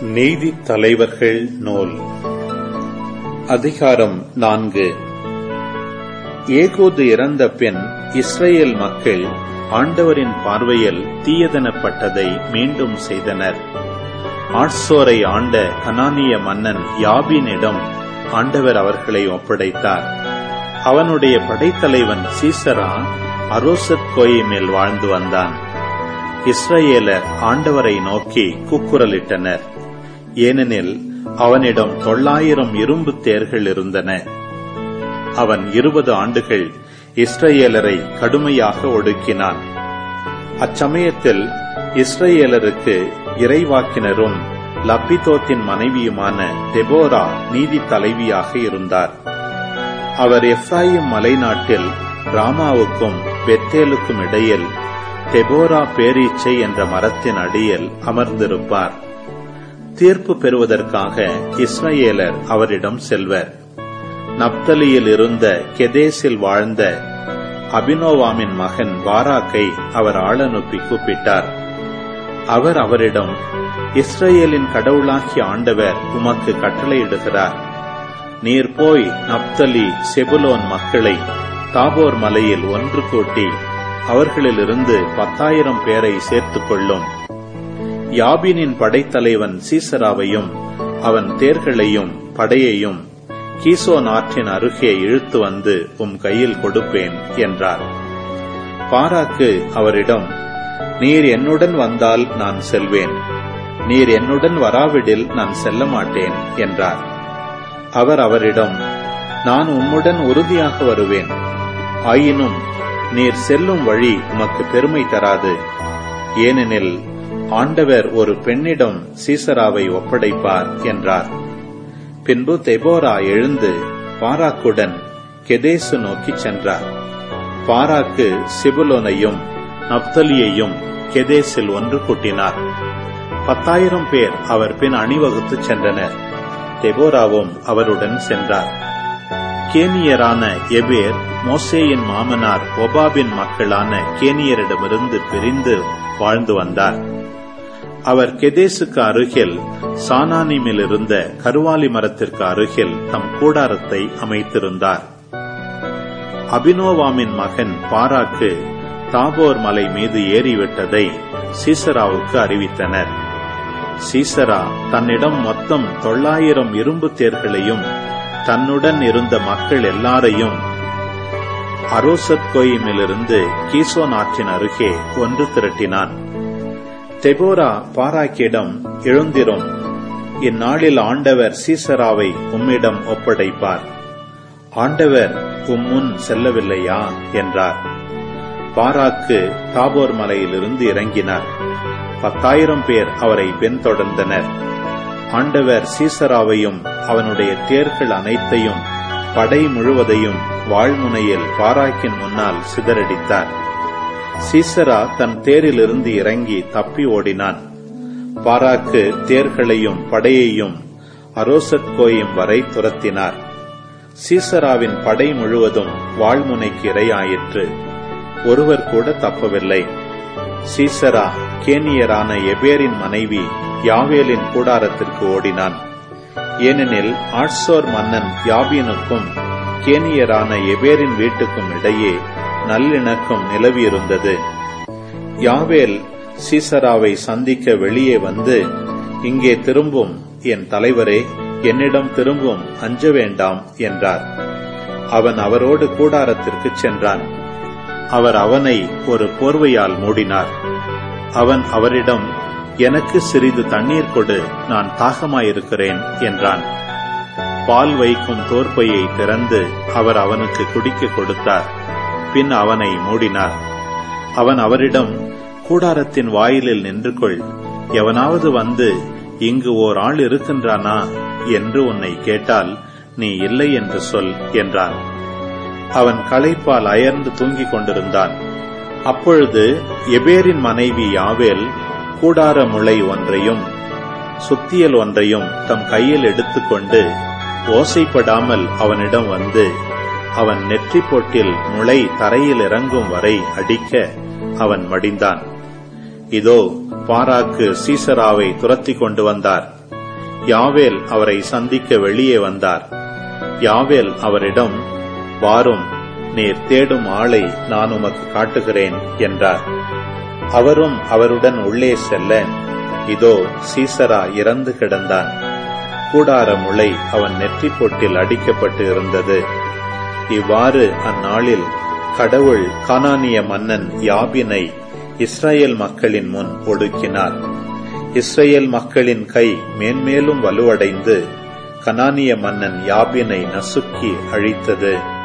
நீதித் தலைவர்கள் நூல் அதிகாரம் நான்கு ஏகூது இறந்த பின் இஸ்ரேல் மக்கள் ஆண்டவரின் பார்வையில் தீயதெனப்பட்டதை மீண்டும் செய்தனர் ஆட்சோரை ஆண்ட கனானிய மன்னன் யாபீனிடம் ஆண்டவர் அவர்களை ஒப்படைத்தார் அவனுடைய படைத்தலைவன் சீசரா அரோசத் கோயிமேல் வாழ்ந்து வந்தான் இஸ்ரேலர் ஆண்டவரை நோக்கி கூக்குரலிட்டனர் ஏனெனில் அவனிடம் தொள்ளாயிரம் இரும்பு தேர்கள் இருந்தன அவன் இருபது ஆண்டுகள் இஸ்ரேலரை கடுமையாக ஒடுக்கினான் அச்சமயத்தில் இஸ்ரேலருக்கு இறைவாக்கினரும் லப்பிதோத்தின் மனைவியுமான தெபோரா நீதி தலைவியாக இருந்தார் அவர் எப்ராயிம் மலைநாட்டில் ராமாவுக்கும் பெத்தேலுக்கும் இடையில் தெபோரா பேரீச்சை என்ற மரத்தின் அடியில் அமர்ந்திருப்பார் தீர்ப்பு பெறுவதற்காக இஸ்ரேலர் அவரிடம் செல்வர் நப்தலியில் இருந்த கெதேசில் வாழ்ந்த அபினோவாமின் மகன் பாராக்கை அவர் ஆளனுப்பி கூப்பிட்டார் அவர் அவரிடம் இஸ்ரேலின் கடவுளாகிய ஆண்டவர் உமக்கு கட்டளையிடுகிறார் நீர் போய் நப்தலி செபுலோன் மக்களை தாபோர் மலையில் ஒன்று கூட்டி அவர்களிலிருந்து பத்தாயிரம் பேரை சேர்த்துக் கொள்ளும் யாபினின் படைத்தலைவன் சீசராவையும் அவன் தேர்களையும் படையையும் கீசோன் ஆற்றின் அருகே இழுத்து வந்து உம் கையில் கொடுப்பேன் என்றார் பாராக்கு அவரிடம் நீர் என்னுடன் வந்தால் நான் செல்வேன் நீர் என்னுடன் வராவிடில் நான் செல்ல மாட்டேன் என்றார் அவர் அவரிடம் நான் உம்முடன் உறுதியாக வருவேன் ஆயினும் நீர் செல்லும் வழி உமக்கு பெருமை தராது ஏனெனில் ஆண்டவர் ஒரு பெண்ணிடம் சீசராவை ஒப்படைப்பார் என்றார் பின்பு தெபோரா எழுந்து பாராக்குடன் கெதேசு நோக்கி சென்றார் பாராக்கு சிபுலோனையும் நப்தலியையும் கெதேசில் ஒன்று கூட்டினார் பத்தாயிரம் பேர் அவர் பின் அணிவகுத்து சென்றனர் தெபோராவும் அவருடன் சென்றார் கேனியரான எபேர் மோசேயின் மாமனார் ஒபாபின் மக்களான கேனியரிடமிருந்து பிரிந்து வாழ்ந்து வந்தார் அவர் கெதேசுக்கு அருகில் சானானிமில் இருந்த கருவாலி மரத்திற்கு அருகில் தம் கூடாரத்தை அமைத்திருந்தார் அபினோவாமின் மகன் பாராக்கு தாபோர் மலை மீது ஏறிவிட்டதை சீசராவுக்கு அறிவித்தனர் சீசரா தன்னிடம் மொத்தம் தொள்ளாயிரம் இரும்பு தேர்களையும் தன்னுடன் இருந்த மக்கள் எல்லாரையும் அரோசத் கோயிமிலிருந்து கீசோன் ஆற்றின் அருகே ஒன்று திரட்டினான் தெபோரா பாராக்கிடம் எழுந்திரும் இந்நாளில் ஆண்டவர் சீசராவை உம்மிடம் ஒப்படைப்பார் ஆண்டவர் உம்முன் செல்லவில்லையா என்றார் பாராக்கு தாபோர் மலையிலிருந்து இறங்கினார் பத்தாயிரம் பேர் அவரை பின்தொடர்ந்தனர் ஆண்டவர் சீசராவையும் அவனுடைய தேர்கள் அனைத்தையும் படை முழுவதையும் வாழ்முனையில் பாராக்கின் முன்னால் சிதறடித்தார் சீசரா தன் தேரிலிருந்து இறங்கி தப்பி ஓடினான் பாராக்கு தேர்களையும் படையையும் அரோசத் கோயும் வரை துரத்தினார் சீசராவின் படை முழுவதும் வாழ்முனைக்கு இரையாயிற்று ஒருவர் கூட தப்பவில்லை சீசரா கேனியரான எபேரின் மனைவி யாவேலின் கூடாரத்திற்கு ஓடினான் ஏனெனில் ஆட்சோர் மன்னன் யாபீனுக்கும் கேனியரான எபேரின் வீட்டுக்கும் இடையே நல்லிணக்கம் நிலவியிருந்தது யாவேல் சீசராவை சந்திக்க வெளியே வந்து இங்கே திரும்பும் என் தலைவரே என்னிடம் திரும்பும் அஞ்ச வேண்டாம் என்றார் அவன் அவரோடு கூடாரத்திற்கு சென்றான் அவர் அவனை ஒரு போர்வையால் மூடினார் அவன் அவரிடம் எனக்கு சிறிது தண்ணீர் கொடு நான் தாகமாயிருக்கிறேன் என்றான் பால் வைக்கும் தோற்பையை திறந்து அவர் அவனுக்கு குடிக்க கொடுத்தார் பின் அவனை மூடினார் அவன் அவரிடம் கூடாரத்தின் வாயிலில் நின்று கொள் எவனாவது வந்து இங்கு ஓர் ஆள் இருக்கின்றானா என்று உன்னை கேட்டால் நீ இல்லை என்று சொல் என்றான் அவன் களைப்பால் அயர்ந்து தூங்கிக் கொண்டிருந்தான் அப்பொழுது எபேரின் மனைவி யாவேல் கூடார முளை ஒன்றையும் சுத்தியல் ஒன்றையும் தம் கையில் எடுத்துக்கொண்டு ஓசைப்படாமல் அவனிடம் வந்து அவன் நெற்றி பொட்டில் முளை தரையில் இறங்கும் வரை அடிக்க அவன் மடிந்தான் இதோ பாராக்கு சீசராவை துரத்தி கொண்டு வந்தார் யாவேல் அவரை சந்திக்க வெளியே வந்தார் யாவேல் அவரிடம் வாரும் நீர் தேடும் ஆளை நான் உமக்கு காட்டுகிறேன் என்றார் அவரும் அவருடன் உள்ளே செல்ல இதோ சீசரா இறந்து கிடந்தான் கூடார முளை அவன் நெற்றி பொட்டில் அடிக்கப்பட்டு இருந்தது இவ்வாறு அந்நாளில் கடவுள் கானானிய மன்னன் யாபினை இஸ்ரேல் மக்களின் முன் ஒடுக்கினார் இஸ்ரேல் மக்களின் கை மேன்மேலும் வலுவடைந்து கனானிய மன்னன் யாபினை நசுக்கி அழித்தது